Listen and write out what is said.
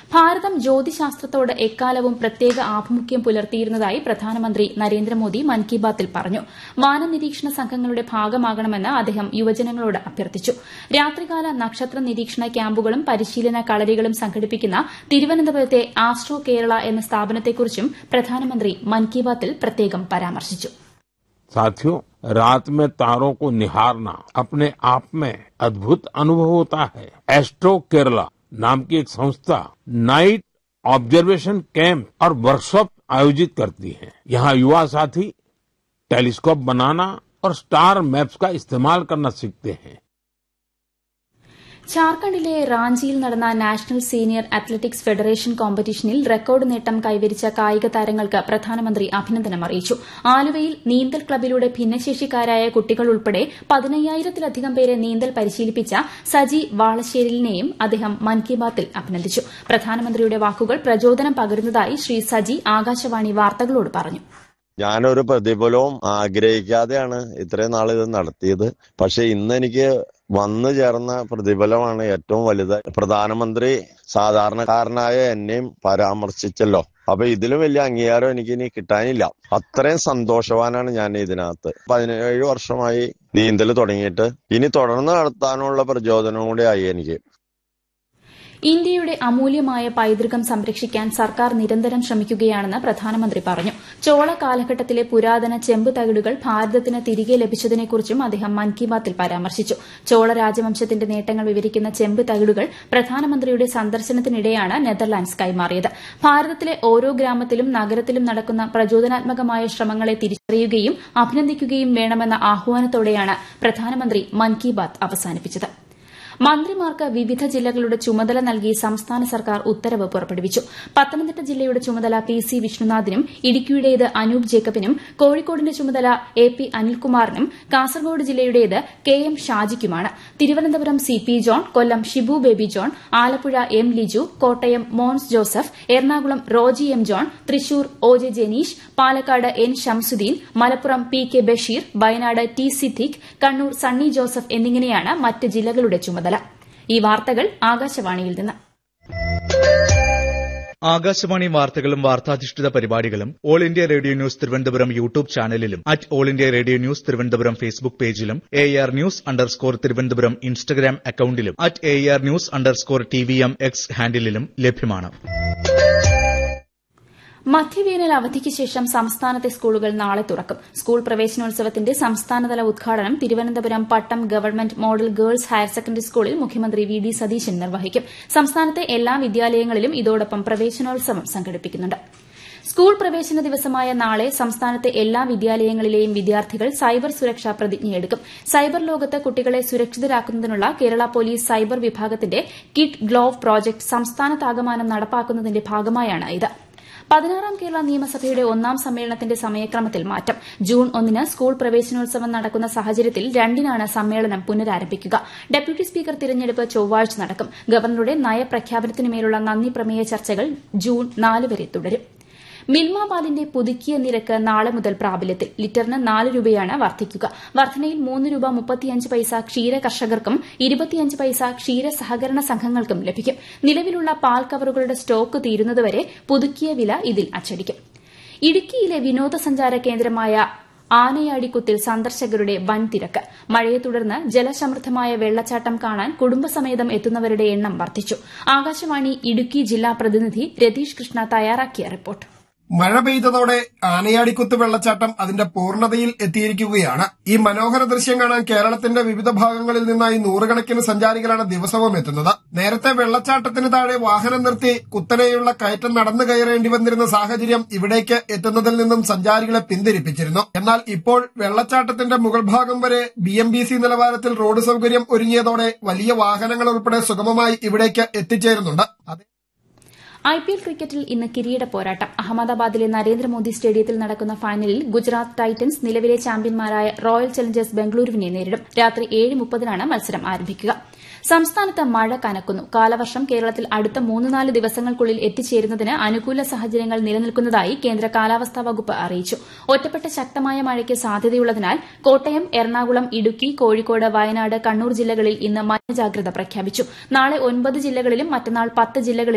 ഭാരതം ജ്യോതിശാസ്ത്രത്തോട് എക്കാലവും പ്രത്യേക ആഭിമുഖ്യം പുലർത്തിയിരുന്നതായി പ്രധാനമന്ത്രി നരേന്ദ്രമോദി മൻ കി ബാത്തിൽ പറഞ്ഞു വാനനിരീക്ഷണ സംഘങ്ങളുടെ ഭാഗമാകണമെന്ന് അദ്ദേഹം യുവജനങ്ങളോട് അഭ്യർത്ഥിച്ചു രാത്രികാല നക്ഷത്ര നിരീക്ഷണ ക്യാമ്പുകളും പരിശീലന കളരികളും സംഘടിപ്പിക്കുന്ന തിരുവനന്തപുരത്തെ ആസ്ട്രോ കേരള എന്ന സ്ഥാപനത്തെക്കുറിച്ചും പ്രധാനമന്ത്രി മൻ കി ബാത്തിൽ പ്രത്യേകം പരാമർശിച്ചു साथियों रात में तारों को निहारना अपने आप में अद्भुत अनुभव होता है एस्ट्रो केरला नाम की एक संस्था नाइट ऑब्जर्वेशन कैंप और वर्कशॉप आयोजित करती है यहाँ युवा साथी टेलीस्कोप बनाना और स्टार मैप्स का इस्तेमाल करना सीखते हैं ഝാർഖണ്ഡിലെ റാഞ്ചിയിൽ നടന്ന നാഷണൽ സീനിയർ അത്ലറ്റിക്സ് ഫെഡറേഷൻ കോമ്പറ്റീഷനിൽ റെക്കോർഡ് നേട്ടം കൈവരിച്ച കായിക താരങ്ങൾക്ക് പ്രധാനമന്ത്രി അഭിനന്ദനം അറിയിച്ചു ആലുവയിൽ നീന്തൽ ക്ലബിലൂടെ ഭിന്നശേഷിക്കാരായ കുട്ടികൾ ഉൾപ്പെടെ പതിനയ്യായിരത്തിലധികം പേരെ നീന്തൽ പരിശീലിപ്പിച്ച സജി വാളശ്ശേരിലിനെയും അദ്ദേഹം മൻ കി ബാത്തിൽ അഭിനന്ദിച്ചു പ്രധാനമന്ത്രിയുടെ വാക്കുകൾ പ്രചോദനം പകരുന്നതായി ശ്രീ സജി ആകാശവാണി വാർത്തകളോട് പറഞ്ഞു ഞാനൊരു പ്രതിഫലവും ആഗ്രഹിക്കാതെയാണ് ഇത്രയും നാൾ ഇത് നടത്തിയത് പക്ഷെ ഇന്ന് എനിക്ക് വന്നു ചേർന്ന പ്രതിഫലമാണ് ഏറ്റവും വലുത് പ്രധാനമന്ത്രി സാധാരണക്കാരനായ എന്നെയും പരാമർശിച്ചല്ലോ അപ്പൊ ഇതിലും വലിയ അംഗീകാരം എനിക്ക് ഇനി കിട്ടാനില്ല അത്രയും സന്തോഷവാനാണ് ഞാൻ ഇതിനകത്ത് പതിനേഴ് വർഷമായി നീന്തൽ തുടങ്ങിയിട്ട് ഇനി തുടർന്ന് നടത്താനുള്ള പ്രചോദനം കൂടി ആയി എനിക്ക് ഇന്ത്യയുടെ അമൂല്യമായ പൈതൃകം സംരക്ഷിക്കാൻ സർക്കാർ നിരന്തരം ശ്രമിക്കുകയാണെന്ന് പ്രധാനമന്ത്രി പറഞ്ഞു ചോള കാലഘട്ടത്തിലെ പുരാതന ചെമ്പ് തകിടുകൾ ഭാരതത്തിന് തിരികെ ലഭിച്ചതിനെക്കുറിച്ചും അദ്ദേഹം മൻ കി ബാത്തിൽ പരാമർശിച്ചു ചോള രാജവംശത്തിന്റെ നേട്ടങ്ങൾ വിവരിക്കുന്ന ചെമ്പ് തകിടുകൾ പ്രധാനമന്ത്രിയുടെ സന്ദർശനത്തിനിടെയാണ് നെതർലാൻഡ്സ് കൈമാറിയത് ഭാരതത്തിലെ ഓരോ ഗ്രാമത്തിലും നഗരത്തിലും നടക്കുന്ന പ്രചോദനാത്മകമായ ശ്രമങ്ങളെ തിരിച്ചറിയുകയും അഭിനന്ദിക്കുകയും വേണമെന്ന ആഹ്വാനത്തോടെയാണ് പ്രധാനമന്ത്രി മൻ കി ബാത്ത് അവസാനിപ്പിച്ചത് മന്ത്രിമാർക്ക് വിവിധ ജില്ലകളുടെ ചുമതല നൽകി സംസ്ഥാന സർക്കാർ ഉത്തരവ് പുറപ്പെടുവിച്ചു പത്തനംതിട്ട ജില്ലയുടെ ചുമതല പി സി വിഷ്ണുനാഥിനും ഇടുക്കിയുടേത് അനൂപ് ജേക്കബിനും കോഴിക്കോടിന്റെ ചുമതല എ പി അനിൽകുമാറിനും കാസർഗോഡ് ജില്ലയുടേത് കെ എം ഷാജിക്കുമാണ് Thiruvananthapuram C P John Kollam Shibu Baby John Alappuzha M Liju Kottayam Mons Joseph Ernakulam Roji M John Thrissur O J Janeesh Palakkad N Shamsuddin Malappuram P K Basheer Wayanad T Siddique Kannur Sunny Joseph എന്നിങ്ങനെയാണ് മറ്റ് ജില്ലകളുടെ ചുമതല ഈ വാർത്തകൾ ആകാശവാണിയിൽ നിന്ന് ആകാശവാണി വാർത്തകളും വാർത്താധിഷ്ഠിത പരിപാടികളും all India radio news Thiruvananthapuram YouTube ചാനലിലും at all India radio news Thiruvananthapuram Facebook പേജിലും A R news underscore Thiruvananthapuram Instagram അക്കൌണ്ടിലും at A R news underscore T V M X ഹാൻഡിലും ലഭ്യമാണ് മധ്യവേനൽ അവധിക്ക് ശേഷം സംസ്ഥാനത്തെ സ്കൂളുകൾ നാളെ തുറക്കും സ്കൂൾ പ്രവേശനോത്സവത്തിന്റെ സംസ്ഥാനതല ഉദ്ഘാടനം Thiruvananthapuram Pattom government model girls higher secondary സ്കൂളിൽ മുഖ്യമന്ത്രി വി ഡി സതീശൻ നിർവഹിക്കും സംസ്ഥാനത്തെ എല്ലാ വിദ്യാലയങ്ങളിലും ഇതോടൊപ്പം പ്രവേശനോത്സവം സംഘടിപ്പിക്കുന്നുണ്ട് സ്കൂൾ പ്രവേശന ദിവസമായ നാളെ സംസ്ഥാനത്തെ എല്ലാ വിദ്യാലയങ്ങളിലെയും വിദ്യാർത്ഥികൾ സൈബർ സുരക്ഷാ പ്രതിജ്ഞയെടുക്കും സൈബർ ലോകത്ത് കുട്ടികളെ സുരക്ഷിതരാക്കുന്നതിനുള്ള കേരള പോലീസ് സൈബർ വിഭാഗത്തിന്റെ കിഡ് ഗ്ലോവ് പ്രോജക്ട് സംസ്ഥാനത്താകമാനം നടപ്പാക്കുന്നതിന്റെ ഭാഗമായാണ് ഇത് പതിനാറാം കേരള നിയമസഭയുടെ ഒന്നാം സമ്മേളനത്തിന്റെ സമയക്രമത്തിൽ മാറ്റം ജൂൺ ഒന്നിന് സ്കൂൾ പ്രവേശനോത്സവം നടക്കുന്ന സാഹചര്യത്തിൽ രണ്ടിനാണ് സമ്മേളനം പുനരാരംഭിക്കുക ഡെപ്യൂട്ടി സ്പീക്കർ തിരഞ്ഞെടുപ്പ് ചൊവ്വാഴ്ച നടക്കും ഗവർണറുടെ നയപ്രഖ്യാപനത്തിനുമേലുള്ള നന്ദി പ്രമേയ ചർച്ചകൾ ജൂൺ നാല് വരെ തുടരും മിൽമ പാലിന്റെ പുതുക്കിയ നിരക്ക് നാളെ മുതൽ പ്രാബല്യത്തിൽ ലിറ്ററിന് നാല് രൂപയാണ് വർദ്ധിക്കുക വർധനയിൽ മൂന്ന് രൂപ മുപ്പത്തിയഞ്ച് പൈസ ക്ഷീര കർഷകർക്കും ഇരുപത്തിയഞ്ച് പൈസ ക്ഷീര സഹകരണ സംഘങ്ങൾക്കും ലഭിക്കും നിലവിലുള്ള പാൽ കവറുകളുടെ സ്റ്റോക്ക് തീരുന്നതുവരെ പുതുക്കിയ വില ഇതിൽ അച്ചടിക്കും ഇടുക്കിയിലെ വിനോദസഞ്ചാര കേന്ദ്രമായ ആനയാടിക്കുത്തിൽ സന്ദർശകരുടെ വൻ തിരക്ക് മഴയെ തുടർന്ന് ജലസമൃദ്ധമായ വെള്ളച്ചാട്ടം കാണാൻ കുടുംബസമേതം എത്തുന്നവരുടെ എണ്ണം വർദ്ധിച്ചു ആകാശവാണി ഇടുക്കി ജില്ലാ പ്രതിനിധി രതീഷ് കൃഷ്ണ തയ്യാറാക്കിയ റിപ്പോർട്ട് മഴ പെയ്തതോടെ ആനയാടിക്കുത്ത് വെള്ളച്ചാട്ടം അതിന്റെ പൂർണ്ണതയിൽ എത്തിയിരിക്കുകയാണ് ഈ മനോഹര ദൃശ്യം കാണാൻ കേരളത്തിന്റെ വിവിധ ഭാഗങ്ങളിൽ നിന്നായി നൂറുകണക്കിന് സഞ്ചാരികളാണ് ദിവസവും എത്തുന്നത് നേരത്തെ വെള്ളച്ചാട്ടത്തിന് താഴെ വാഹനം നിർത്തി കുത്തനെയുള്ള കയറ്റം നടന്നു കയറേണ്ടി വന്നിരുന്ന സാഹചര്യം ഇവിടേക്ക് എത്തുന്നതിൽ നിന്നും സഞ്ചാരികളെ പിന്തിരിപ്പിച്ചിരുന്നു എന്നാൽ ഇപ്പോൾ വെള്ളച്ചാട്ടത്തിന്റെ മുകൾ ഭാഗം വരെ ബി എം ബി സി നിലവാരത്തിൽ റോഡ് സൗകര്യം ഒരുങ്ങിയതോടെ വലിയ വാഹനങ്ങൾ ഉൾപ്പെടെ സുഗമമായി ഇവിടേക്ക് എത്തിച്ചേരുന്നുണ്ട് ഐ പി എൽ ക്രിക്കറ്റിൽ ഇന്ന് കിരീട പോരാട്ടം അഹമ്മദാബാദിലെ നരേന്ദ്രമോദി സ്റ്റേഡിയത്തിൽ നടക്കുന്ന ഫൈനലിൽ ഗുജറാത്ത് ടൈറ്റൻസ് നിലവിലെ ചാമ്പ്യന്മാരായ റോയൽ ചലഞ്ചേഴ്സ് ബംഗളൂരുവിനെ നേരിടും രാത്രി ഏഴ് മുപ്പതിനാണ് മത്സരം ആരംഭിക്കുക സംസ്ഥാനത്ത് മഴ കനക്കുന്നു കാലവർഷം കേരളത്തിൽ അടുത്ത മൂന്ന് നാല് ദിവസങ്ങൾക്കുള്ളിൽ എത്തിച്ചേരുന്നതിന് അനുകൂല സാഹചര്യങ്ങൾ നിലനിൽക്കുന്നതായി കേന്ദ്ര കാലാവസ്ഥാ വകുപ്പ് അറിയിച്ചു ഒറ്റപ്പെട്ട ശക്തമായ മഴയ്ക്ക് സാധ്യതയുള്ളതിനാൽ കോട്ടയം എറണാകുളം ഇടുക്കി കോഴിക്കോട് വയനാട് കണ്ണൂർ ജില്ലകളിൽ ഇന്ന് മഞ്ഞ ജാഗ്രത പ്രഖ്യാപിച്ചു നാളെ ഒൻപത് ജില്ലകളിലും മറ്റന്നാൾ പത്ത് ജില്ലകളിലും